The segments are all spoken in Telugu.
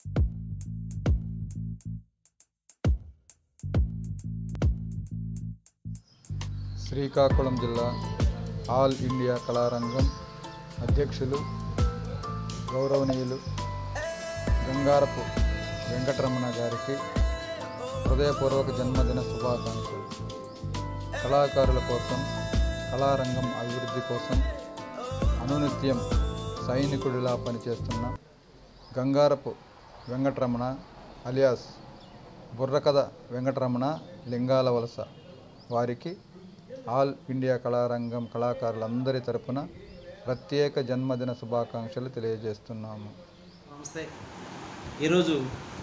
శ్రీకాకుళం జిల్లా ఆల్ ఇండియా కళారంగం అధ్యక్షులు గౌరవనీయులు గంగారపు వెంకటరమణ గారికి హృదయపూర్వక జన్మదిన శుభాకాంక్షలు కళాకారుల కోసం కళారంగం అభివృద్ధి కోసం అనునిత్యం సైనికుడిలా పనిచేస్తున్న గంగారపు వెంకటరమణ అలియాస్ బుర్రకథ వెంకటరమణ లింగాల వలస వారికి ఆల్ ఇండియా కళారంగం కళాకారులందరి తరపున ప్రత్యేక జన్మదిన శుభాకాంక్షలు తెలియజేస్తున్నాము నమస్తే ఈరోజు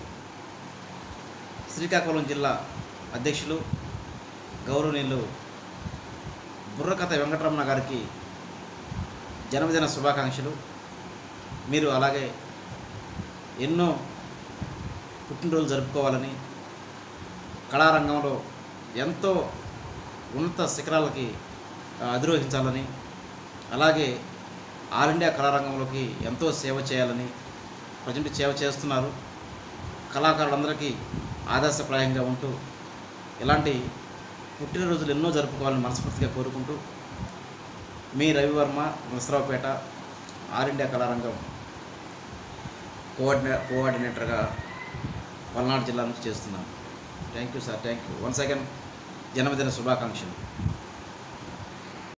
శ్రీకాకుళం జిల్లా అధ్యక్షులు గౌరవనీయులు బుర్రకథ వెంకటరమణ గారికి జన్మదిన శుభాకాంక్షలు మీరు అలాగే ఎన్నో పుట్టినరోజులు జరుపుకోవాలని కళారంగంలో ఎంతో ఉన్నత శిఖరాలకి ఆ, అధిరోహించాలని అలాగే ఆల్ ఇండియా కళారంగంలోకి ఎంతో సేవ చేయాలని ప్రజెంట్ సేవ చేస్తున్నారు కళాకారులందరికీ ఆదర్శప్రాయంగా ఉంటూ ఇలాంటి పుట్టినరోజులు ఎన్నో జరుపుకోవాలని మనస్ఫూర్తిగా కోరుకుంటూ మీ రవివర్మ నరసరావుపేట ఆల్ ఇండియా కళారంగం కోఆర్డినే కోఆర్డినేటర్గా పల్నాడు జిల్లా నుంచి చేస్తున్నాను thank you sir thank you once again జన్మదిన శుభాకాంక్షలు